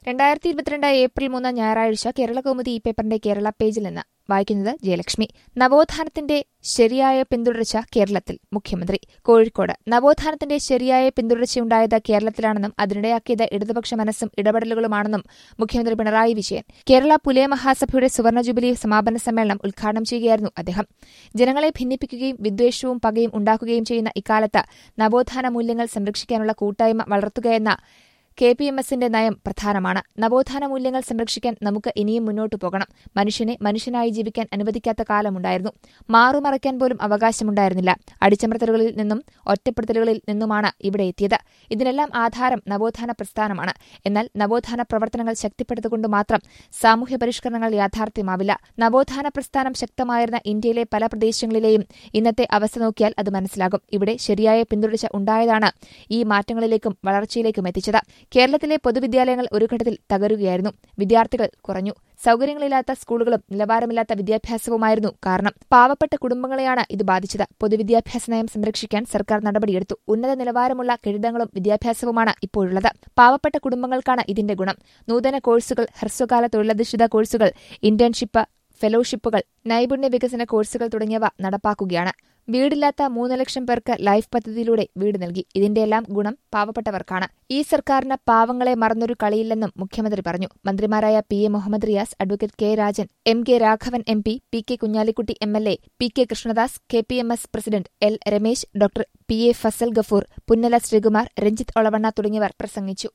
രണ്ടായിരത്തി ഇരുപത്തിരണ്ട് ഏപ്രിൽ മൂന്ന് ഞായറാഴ്ച കേരളകൗമുദി ഈ പേപ്പറിന്റെ കേരള പേജിൽ നിന്ന് വായിക്കുന്നത് ജയലക്ഷ്മി നവോത്ഥാനത്തിന്റെ ശരിയായ പിന്തുടർച്ച കേരളത്തിൽ മുഖ്യമന്ത്രി കോഴിക്കോട് നവോത്ഥാനത്തിന്റെ ശരിയായ പിന്തുടർച്ചയുണ്ടായത് കേരളത്തിലാണെന്നും അതിനിടയാക്കിയത് ഇടതുപക്ഷ മനസ്സും ഇടപെടലുകളുമാണെന്നും മുഖ്യമന്ത്രി പിണറായി വിജയൻ കേരള പുലയ മഹാസഭയുടെ സുവർണ ജൂബിലി സമാപന സമ്മേളനം ഉദ്ഘാടനം ചെയ്യുകയായിരുന്നു അദ്ദേഹം ജനങ്ങളെ ഭിന്നിപ്പിക്കുകയും വിദ്വേഷവും പകയും ഉണ്ടാക്കുകയും ചെയ്യുന്ന ഇക്കാലത്ത് നവോത്ഥാന മൂല്യങ്ങൾ സംരക്ഷിക്കാനുള്ള കൂട്ടായ്മ വളർത്തുകയെന്ന കെ പി എം എസിന്റെ നയം പ്രധാനമാണ് നവോത്ഥാന മൂല്യങ്ങൾ സംരക്ഷിക്കാൻ നമുക്ക് ഇനിയും മുന്നോട്ടു പോകണം മനുഷ്യനെ മനുഷ്യനായി ജീവിക്കാൻ അനുവദിക്കാത്ത കാലമുണ്ടായിരുന്നു മാറുമറയ്ക്കാൻ പോലും അവകാശമുണ്ടായിരുന്നില്ല അടിച്ചമർത്തലുകളിൽ നിന്നും ഒറ്റപ്പെടുത്തലുകളിൽ നിന്നുമാണ് ഇവിടെ എത്തിയത് ഇതിനെല്ലാം ആധാരം നവോത്ഥാന പ്രസ്ഥാനമാണ് എന്നാൽ നവോത്ഥാന പ്രവർത്തനങ്ങൾ ശക്തിപ്പെടുത്തുകൊണ്ട് മാത്രം സാമൂഹ്യ പരിഷ്കരണങ്ങൾ യാഥാർത്ഥ്യമാവില്ല നവോത്ഥാന പ്രസ്ഥാനം ശക്തമായിരുന്ന ഇന്ത്യയിലെ പല പ്രദേശങ്ങളിലെയും ഇന്നത്തെ അവസ്ഥ നോക്കിയാൽ അത് മനസ്സിലാകും ഇവിടെ ശരിയായ പിന്തുടർച്ച ഉണ്ടായതാണ് ഈ മാറ്റങ്ങളിലേക്കും വളർച്ചയിലേക്കും എത്തിച്ചത് കേരളത്തിലെ പൊതുവിദ്യാലയങ്ങൾ ഒരു ഘട്ടത്തിൽ തകരുകയായിരുന്നു വിദ്യാർത്ഥികൾ കുറഞ്ഞു സൌകര്യങ്ങളില്ലാത്ത സ്കൂളുകളും നിലവാരമില്ലാത്ത വിദ്യാഭ്യാസവുമായിരുന്നു കാരണം പാവപ്പെട്ട കുടുംബങ്ങളെയാണ് ഇത് ബാധിച്ചത് പൊതുവിദ്യാഭ്യാസ നയം സംരക്ഷിക്കാൻ സർക്കാർ നടപടിയെടുത്തു ഉന്നത നിലവാരമുള്ള കെട്ടിടങ്ങളും വിദ്യാഭ്യാസവുമാണ് ഇപ്പോഴുള്ളത് പാവപ്പെട്ട കുടുംബങ്ങൾക്കാണ് ഇതിന്റെ ഗുണം നൂതന കോഴ്സുകൾ ഹ്രസ്വകാല തൊഴിലധിഷ്ഠിത കോഴ്സുകൾ ഇന്റേൺഷിപ്പ് ഫെലോഷിപ്പുകൾ നൈപുണ്യ വികസന കോഴ്സുകൾ തുടങ്ങിയവ നടപ്പാക്കുകയാണ് വീടില്ലാത്ത മൂന്ന് ലക്ഷം പേർക്ക് ലൈഫ് പദ്ധതിയിലൂടെ വീട് നൽകി ഇതിന്റെയെല്ലാം ഗുണം പാവപ്പെട്ടവർക്കാണ് ഈ സർക്കാരിന് പാവങ്ങളെ മറന്നൊരു കളിയില്ലെന്നും മുഖ്യമന്ത്രി പറഞ്ഞു മന്ത്രിമാരായ P A Muhammad Riyas advocate K Rajan M K Raghavan M P P K Kunhalikutty M L A P K Krishnadas K P M S president L Ramesh doctor P A Fazal Gafoor Punnala Sreekumar Ranjith Olavanna തുടങ്ങിയവർ പ്രസംഗിച്ചു